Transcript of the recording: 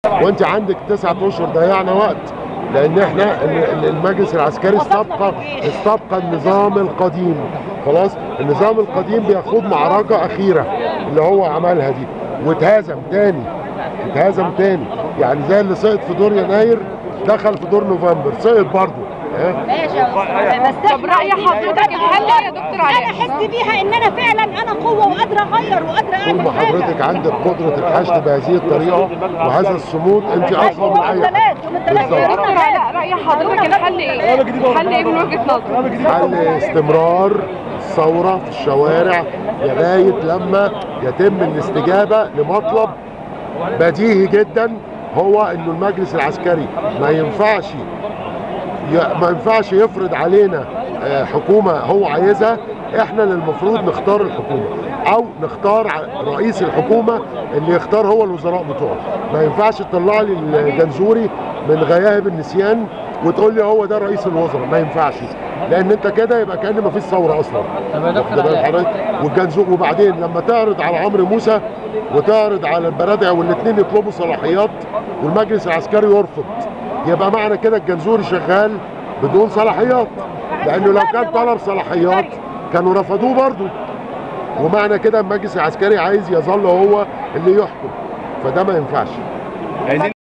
وانت عندك تسعة اشهر ضيعنا وقت لان احنا ال- ال- المجلس العسكري استبقى استبقى النظام القديم خلاص النظام القديم بيخوض معركه اخيره اللي هو عملها دي واتهزم تاني اتهزم تاني يعني زي اللي سقط في دور يناير دخل في دور نوفمبر سقط برضه ها ماشي يا أستاذ. بس طب رأي حضرتك الحل ايه يا دكتور علاء؟ انا احس بيها ان انا فعلا انا قوه وقادره اغير وقادره طول ما اعمل حاجه حضرتك عندك قدره الحشد بهذه الطريقه وهذا الصمود انت اقوى من اي حد بالظبط. يا دكتور علاء رأي حضرتك الحل ايه؟ الحل ايه من وجهة نظرك؟ حل استمرار الثورة في الشوارع لغاية لما يتم الاستجابة لمطلب بديهي جدا هو انه المجلس العسكري ما ينفعش ي- ما ينفعش يفرض علينا آه، حكومة هو عايزها احنا اللي المفروض نختار الحكومة او نختار ع- رئيس الحكومة اللي يختار هو الوزراء بتوعه ما ينفعش تطلع لي الجنزوري من غياهب النسيان وتقول لي هو ده رئيس الوزراء ما ينفعش لان انت كده يبقى كان ما فيش ثوره اصلا واخد بال حضرتك؟ والجنزور وبعدين لما تعرض على عمرو موسى وتعرض على البرادع والاثنين يطلبوا صلاحيات والمجلس العسكري يرفض يبقى معنى كده الجنزوري شغال بدون صلاحيات لانه لو كان طلب صلاحيات كانوا رفضوه برضه ومعنى كده المجلس العسكري عايز يظل هو اللي يحكم فده ما ينفعش